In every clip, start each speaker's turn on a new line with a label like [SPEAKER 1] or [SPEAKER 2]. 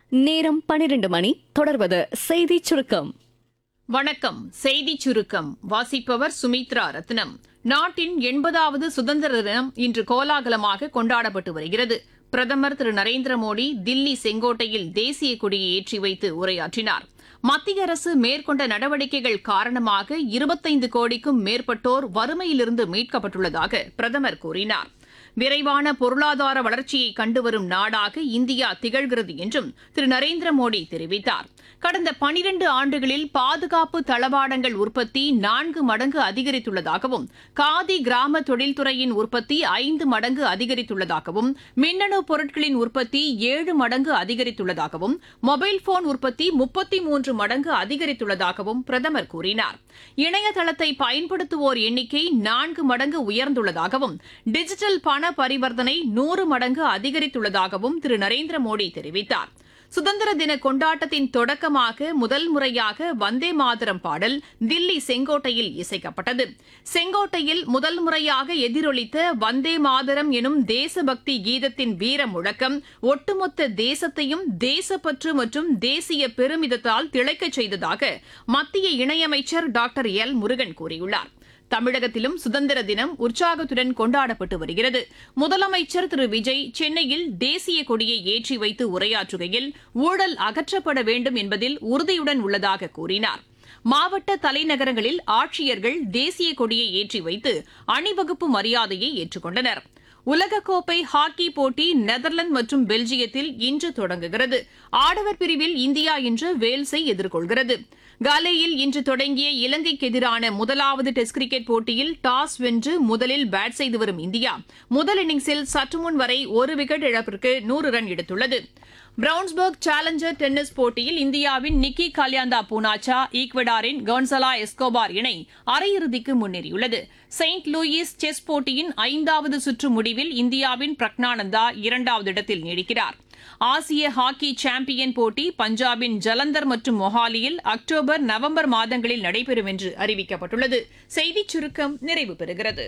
[SPEAKER 1] நேரம் பனிரெண்டு மணி தொடர்வது செய்தி சுருக்கம்
[SPEAKER 2] வணக்கம் செய்தி சுருக்கம் வாசிப்பவர் சுமித்ரா ரத்னம் நாட்டின் எண்பதாவது சுதந்திர தினம் இன்று கோலாகலமாக கொண்டாடப்பட்டு வருகிறது பிரதமர் திரு நரேந்திர மோடி தில்லி செங்கோட்டையில் தேசிய கொடியை ஏற்றி வைத்து உரையாற்றினார் மத்திய அரசு மேற்கொண்ட நடவடிக்கைகள் காரணமாக இருபத்தைந்து கோடிக்கும் மேற்பட்டோர் வறுமையிலிருந்து மீட்கப்பட்டுள்ளதாக பிரதமர் கூறினார் விரைவான பொருளாதார வளர்ச்சியை கண்டுவரும் நாடாக இந்தியா திகழ்கிறது என்றும் திரு நரேந்திர மோடி தெரிவித்தார் கடந்த பனிரண்டு ஆண்டுகளில் பாதுகாப்பு தளவாடங்கள் உற்பத்தி நான்கு மடங்கு அதிகரித்துள்ளதாகவும் காதி கிராம தொழில்துறையின் உற்பத்தி ஐந்து மடங்கு அதிகரித்துள்ளதாகவும் மின்னணு பொருட்களின் உற்பத்தி ஏழு மடங்கு அதிகரித்துள்ளதாகவும் மொபைல் போன் உற்பத்தி முப்பத்தி மூன்று மடங்கு அதிகரித்துள்ளதாகவும் பிரதமர் கூறினார் இணையதளத்தை பயன்படுத்துவோர் எண்ணிக்கை நான்கு மடங்கு உயர்ந்துள்ளதாகவும் டிஜிட்டல் பண பரிவர்த்தனை நூறு மடங்கு அதிகரித்துள்ளதாகவும் திரு நரேந்திர மோடி தெரிவித்தார் சுதந்திர தின கொண்டாட்டத்தின் தொடக்கமாக முதல் முறையாக வந்தே மாதரம் பாடல் தில்லி செங்கோட்டையில் இசைக்கப்பட்டது செங்கோட்டையில் முதல் முறையாக எதிரொலித்த வந்தே மாதரம் எனும் தேசபக்தி கீதத்தின் வீர முழக்கம் ஒட்டுமொத்த தேசத்தையும் தேசப்பற்று மற்றும் தேசிய பெருமிதத்தால் திளைக்கச் செய்ததாக மத்திய இணையமைச்சர் டாக்டர் எல் முருகன் கூறியுள்ளார் தமிழகத்திலும் சுதந்திர தினம் உற்சாகத்துடன் கொண்டாடப்பட்டு வருகிறது முதலமைச்சர் திரு விஜய் சென்னையில் தேசிய கொடியை ஏற்றி வைத்து உரையாற்றுகையில் ஊழல் அகற்றப்பட வேண்டும் என்பதில் உறுதியுடன் உள்ளதாக கூறினார் மாவட்ட தலைநகரங்களில் ஆட்சியர்கள் தேசிய கொடியை ஏற்றி வைத்து அணிவகுப்பு மரியாதையை ஏற்றுக்கொண்டனர் உலகக்கோப்பை ஹாக்கி போட்டி நெதர்லாந்து மற்றும் பெல்ஜியத்தில் இன்று தொடங்குகிறது ஆடவர் பிரிவில் இந்தியா இன்று வேல்ஸை எதிர்கொள்கிறது காலேயில் இன்று தொடங்கிய இலங்கைக்கு எதிரான முதலாவது டெஸ்ட் கிரிக்கெட் போட்டியில் டாஸ் வென்று முதலில் பேட் செய்து வரும் இந்தியா முதல் இன்னிங்ஸில் சற்றுமுன் வரை ஒரு விக்கெட் இழப்பிற்கு நூறு ரன் எடுத்துள்ளது பிரவுன்ஸ்பர்க் சேலஞ்சர் டென்னிஸ் போட்டியில் இந்தியாவின் நிக்கி கல்யாந்தா பூனாச்சா ஈக்வடாரின் கவுன்சலா எஸ்கோபார் இணை அரையிறுதிக்கு முன்னேறியுள்ளது செயின்ட் லூயிஸ் செஸ் போட்டியின் ஐந்தாவது சுற்று முடிவில் இந்தியாவின் பிரக்னானந்தா இரண்டாவது இடத்தில் நீடிக்கிறார் ஆசிய ஹாக்கி சாம்பியன் போட்டி பஞ்சாபின் ஜலந்தர் மற்றும் மொஹாலியில் அக்டோபர் நவம்பர் மாதங்களில் நடைபெறும் என்று அறிவிக்கப்பட்டுள்ளது செய்திச் சுருக்கம் நிறைவு பெறுகிறது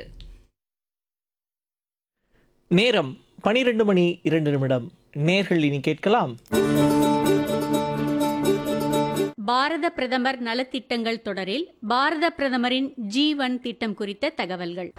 [SPEAKER 3] நேரம் பனிரெண்டு மணி இரண்டு நிமிடம் நேர்கள் இனி கேட்கலாம்
[SPEAKER 4] பாரத பிரதமர் நலத்திட்டங்கள் தொடரில் பாரத பிரதமரின் ஜீவன் திட்டம் குறித்த தகவல்கள்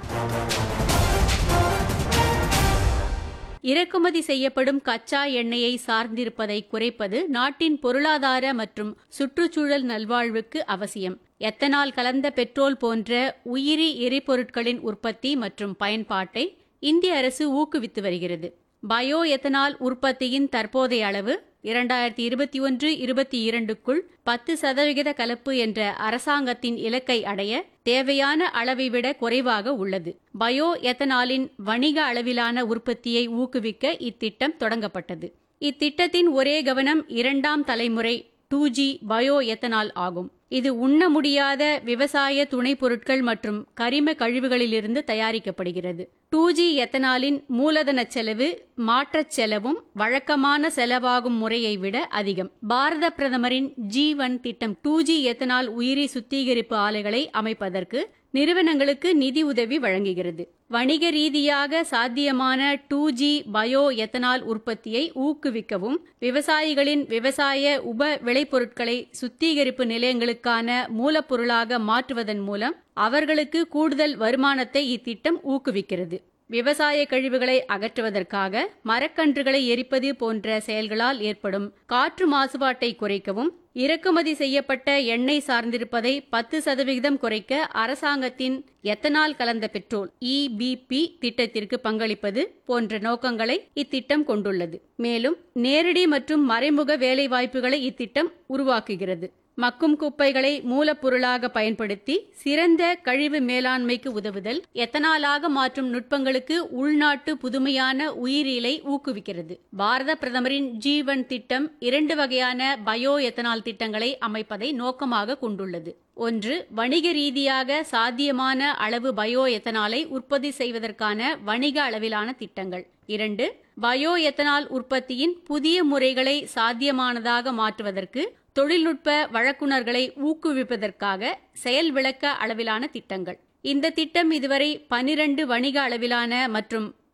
[SPEAKER 4] இறக்குமதி செய்யப்படும் கச்சா எண்ணெயை சார்ந்திருப்பதை குறைப்பது நாட்டின் பொருளாதார மற்றும் சுற்றுச்சூழல் நல்வாழ்வுக்கு அவசியம் எத்தனால் கலந்த பெட்ரோல் போன்ற உயிரி எரிபொருட்களின் உற்பத்தி மற்றும் பயன்பாட்டை இந்திய அரசு ஊக்குவித்து வருகிறது பயோ எத்தனால் உற்பத்தியின் தற்போதைய அளவு இரண்டாயிரத்தி இருபத்தி ஒன்று இருபத்தி இரண்டுக்குள் பத்து சதவிகித கலப்பு என்ற அரசாங்கத்தின் இலக்கை அடைய தேவையான அளவை விட குறைவாக உள்ளது பயோ எத்தனாலின் வணிக அளவிலான உற்பத்தியை ஊக்குவிக்க இத்திட்டம் தொடங்கப்பட்டது இத்திட்டத்தின் ஒரே கவனம் இரண்டாம் தலைமுறை டூ ஜி பயோ எத்தனால் ஆகும் இது உண்ண முடியாத விவசாய துணைப் பொருட்கள் மற்றும் கரிம கழிவுகளிலிருந்து தயாரிக்கப்படுகிறது டூ ஜி எத்தனாலின் மூலதன செலவு மாற்றச் செலவும் வழக்கமான செலவாகும் முறையை விட அதிகம் பாரத பிரதமரின் ஜி ஒன் திட்டம் டூ ஜி எத்தனால் உயிரி சுத்திகரிப்பு ஆலைகளை அமைப்பதற்கு நிறுவனங்களுக்கு நிதி உதவி வழங்குகிறது வணிக ரீதியாக சாத்தியமான டூ ஜி பயோ எத்தனால் உற்பத்தியை ஊக்குவிக்கவும் விவசாயிகளின் விவசாய உப விளைபொருட்களை சுத்திகரிப்பு நிலையங்களுக்கான மூலப்பொருளாக மாற்றுவதன் மூலம் அவர்களுக்கு கூடுதல் வருமானத்தை இத்திட்டம் ஊக்குவிக்கிறது விவசாய கழிவுகளை அகற்றுவதற்காக மரக்கன்றுகளை எரிப்பது போன்ற செயல்களால் ஏற்படும் காற்று மாசுபாட்டை குறைக்கவும் இறக்குமதி செய்யப்பட்ட எண்ணெய் சார்ந்திருப்பதை பத்து சதவிகிதம் குறைக்க அரசாங்கத்தின் எத்தனால் கலந்த பெட்ரோல் இபிபி திட்டத்திற்கு பங்களிப்பது போன்ற நோக்கங்களை இத்திட்டம் கொண்டுள்ளது மேலும் நேரடி மற்றும் மறைமுக வேலைவாய்ப்புகளை இத்திட்டம் உருவாக்குகிறது மக்கும் குப்பைகளை மூலப்பொருளாக பயன்படுத்தி சிறந்த கழிவு மேலாண்மைக்கு உதவுதல் எத்தனாலாக மாற்றும் நுட்பங்களுக்கு உள்நாட்டு புதுமையான உயிரியலை ஊக்குவிக்கிறது பாரத பிரதமரின் ஜீவன் திட்டம் இரண்டு வகையான பயோ எத்தனால் திட்டங்களை அமைப்பதை நோக்கமாக கொண்டுள்ளது ஒன்று வணிக ரீதியாக சாத்தியமான அளவு பயோ எத்தனாலை உற்பத்தி செய்வதற்கான வணிக அளவிலான திட்டங்கள் இரண்டு பயோ எத்தனால் உற்பத்தியின் புதிய முறைகளை சாத்தியமானதாக மாற்றுவதற்கு தொழில்நுட்ப வழக்குனர்களை ஊக்குவிப்பதற்காக செயல் விளக்க அளவிலான திட்டங்கள் இந்த திட்டம் இதுவரை பனிரண்டு வணிக அளவிலான மற்றும்